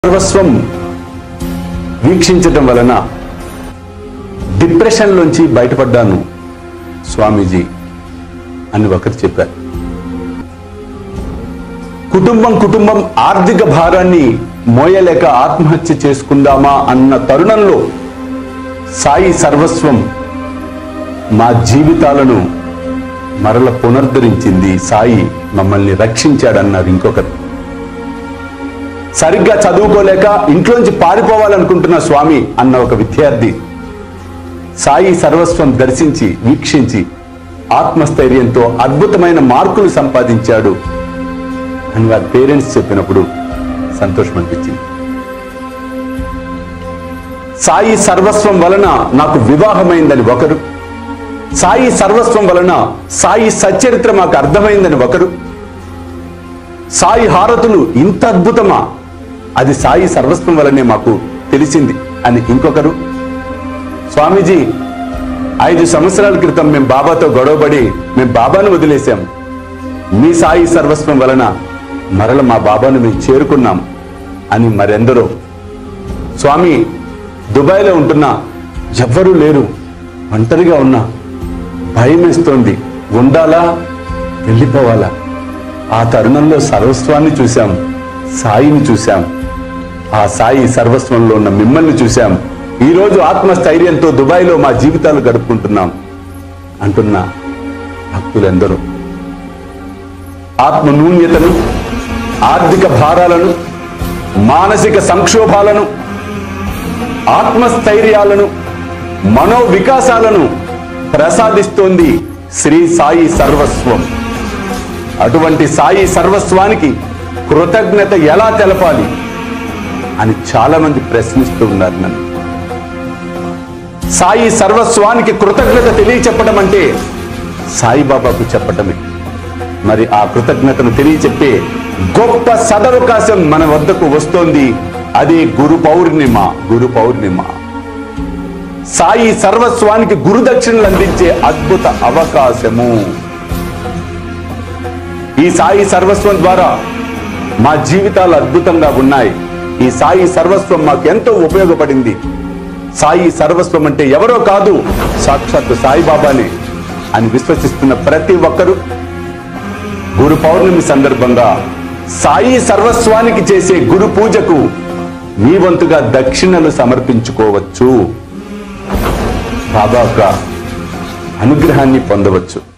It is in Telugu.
సర్వస్వం వీక్షించటం వలన డిప్రెషన్ నుంచి బయటపడ్డాను స్వామీజీ అని ఒకరు చెప్పారు కుటుంబం కుటుంబం ఆర్థిక భారాన్ని మోయలేక ఆత్మహత్య చేసుకుందామా అన్న తరుణంలో సాయి సర్వస్వం మా జీవితాలను మరల పునరుద్ధరించింది సాయి మమ్మల్ని రక్షించాడన్నారు ఇంకొకరు సరిగ్గా చదువుకోలేక ఇంట్లోంచి పారిపోవాలనుకుంటున్న స్వామి అన్న ఒక విద్యార్థి సాయి సర్వస్వం దర్శించి వీక్షించి ఆత్మస్థైర్యంతో అద్భుతమైన మార్కులు సంపాదించాడు అని వారి పేరెంట్స్ చెప్పినప్పుడు సంతోషం అనిపించింది సాయి సర్వస్వం వలన నాకు వివాహమైందని ఒకరు సాయి సర్వస్వం వలన సాయి సచ్చరిత్ర మాకు అర్థమైందని ఒకరు సాయి హారతులు ఇంత అద్భుతమా అది సాయి సర్వస్వం వలనే మాకు తెలిసింది అని ఇంకొకరు స్వామీజీ ఐదు సంవత్సరాల క్రితం మేము బాబాతో గొడవపడి మేము బాబాను వదిలేశాం మీ సాయి సర్వస్వం వలన మరల మా బాబాను మేము చేరుకున్నాం అని మరెందరో స్వామి దుబాయ్లో ఉంటున్నా ఎవ్వరూ లేరు ఒంటరిగా ఉన్నా భయం వేస్తోంది ఉండాలా వెళ్ళిపోవాలా ఆ తరుణంలో సర్వస్వాన్ని చూశాం సాయిని చూశాం ఆ సాయి సర్వస్వంలో ఉన్న మిమ్మల్ని చూశాం ఈ రోజు ఆత్మస్థైర్యంతో దుబాయ్లో మా జీవితాలు గడుపుకుంటున్నాం అంటున్న భక్తులెందరూ ఆత్మ నూన్యతను ఆర్థిక భారాలను మానసిక సంక్షోభాలను ఆత్మస్థైర్యాలను మనోవికాసాలను ప్రసాదిస్తోంది శ్రీ సాయి సర్వస్వం అటువంటి సాయి సర్వస్వానికి కృతజ్ఞత ఎలా తెలపాలి అని చాలా మంది ప్రశ్నిస్తూ ఉన్నారు నన్ను సాయి సర్వస్వానికి కృతజ్ఞత తెలియచెప్పడం అంటే సాయిబాబాకు చెప్పటమే మరి ఆ కృతజ్ఞతను తెలియచెప్పే గొప్ప సదవకాశం మన వద్దకు వస్తోంది అదే గురు పౌర్ణిమ గురు పౌర్ణిమ సాయి సర్వస్వానికి గురుదక్షిణలు అందించే అద్భుత అవకాశము ఈ సాయి సర్వస్వం ద్వారా మా జీవితాలు అద్భుతంగా ఉన్నాయి ఈ సాయి సర్వస్వం మాకు ఎంతో ఉపయోగపడింది సాయి సర్వస్వం అంటే ఎవరో కాదు సాక్షాత్తు సాయిబాబానే అని విశ్వసిస్తున్న ప్రతి ఒక్కరూ గురు పౌర్ణమి సందర్భంగా సాయి సర్వస్వానికి చేసే గురు పూజకు మీ వంతుగా దక్షిణలు సమర్పించుకోవచ్చు బాబా యొక్క అనుగ్రహాన్ని పొందవచ్చు